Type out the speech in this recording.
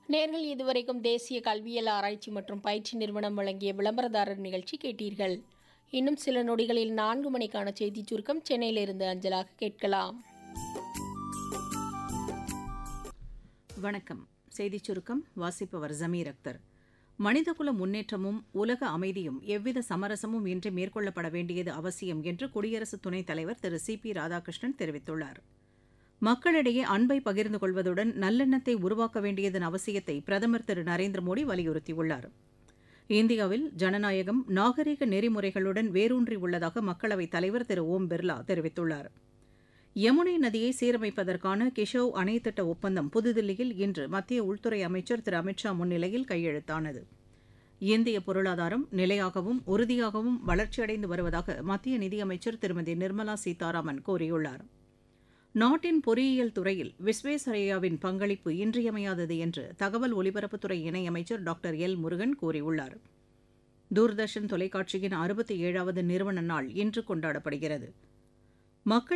நேர்கள் இதுவரைக்கும் தேசிய கல்வியல் ஆராய்ச்சி மற்றும் பயிற்சி நிறுவனம் வழங்கிய விளம்பரதாரர் நிகழ்ச்சி கேட்டீர்கள் இன்னும் சில நொடிகளில் நான்கு மணிக்கான செய்திச் சுருக்கம் சென்னையிலிருந்து அஞ்சலாக கேட்கலாம் வணக்கம் செய்திச் சுருக்கம் வாசிப்பவர் ஜமீர் அக்தர் மனிதகுல முன்னேற்றமும் உலக அமைதியும் எவ்வித சமரசமும் இன்றி மேற்கொள்ளப்பட வேண்டியது அவசியம் என்று குடியரசு துணைத் தலைவர் திரு சி பி ராதாகிருஷ்ணன் தெரிவித்துள்ளார் மக்களிடையே அன்பை பகிர்ந்து கொள்வதுடன் நல்லெண்ணத்தை உருவாக்க வேண்டியதன் அவசியத்தை பிரதமர் திரு நரேந்திர மோடி வலியுறுத்தியுள்ளார் இந்தியாவில் ஜனநாயகம் நாகரிக நெறிமுறைகளுடன் வேரூன்றி உள்ளதாக மக்களவைத் தலைவர் திரு ஓம் பிர்லா தெரிவித்துள்ளார் யமுனை நதியை சீரமைப்பதற்கான கிஷோவ் அணை திட்ட ஒப்பந்தம் புதுதில்லியில் இன்று மத்திய உள்துறை அமைச்சர் திரு அமித்ஷா முன்னிலையில் கையெழுத்தானது இந்திய பொருளாதாரம் நிலையாகவும் உறுதியாகவும் வளர்ச்சியடைந்து வருவதாக மத்திய நிதியமைச்சர் திருமதி நிர்மலா சீதாராமன் கூறியுள்ளார் நாட்டின் பொறியியல் துறையில் விஸ்வேஸ்வரய்யாவின் பங்களிப்பு இன்றியமையாதது என்று தகவல் ஒலிபரப்புத்துறை இணையமைச்சர் டாக்டர் எல் முருகன் கூறியுள்ளார் தூர்தர்ஷன் தொலைக்காட்சியின் அறுபத்தி ஏழாவது நிறுவன நாள் இன்று கொண்டாடப்படுகிறது மக்கள்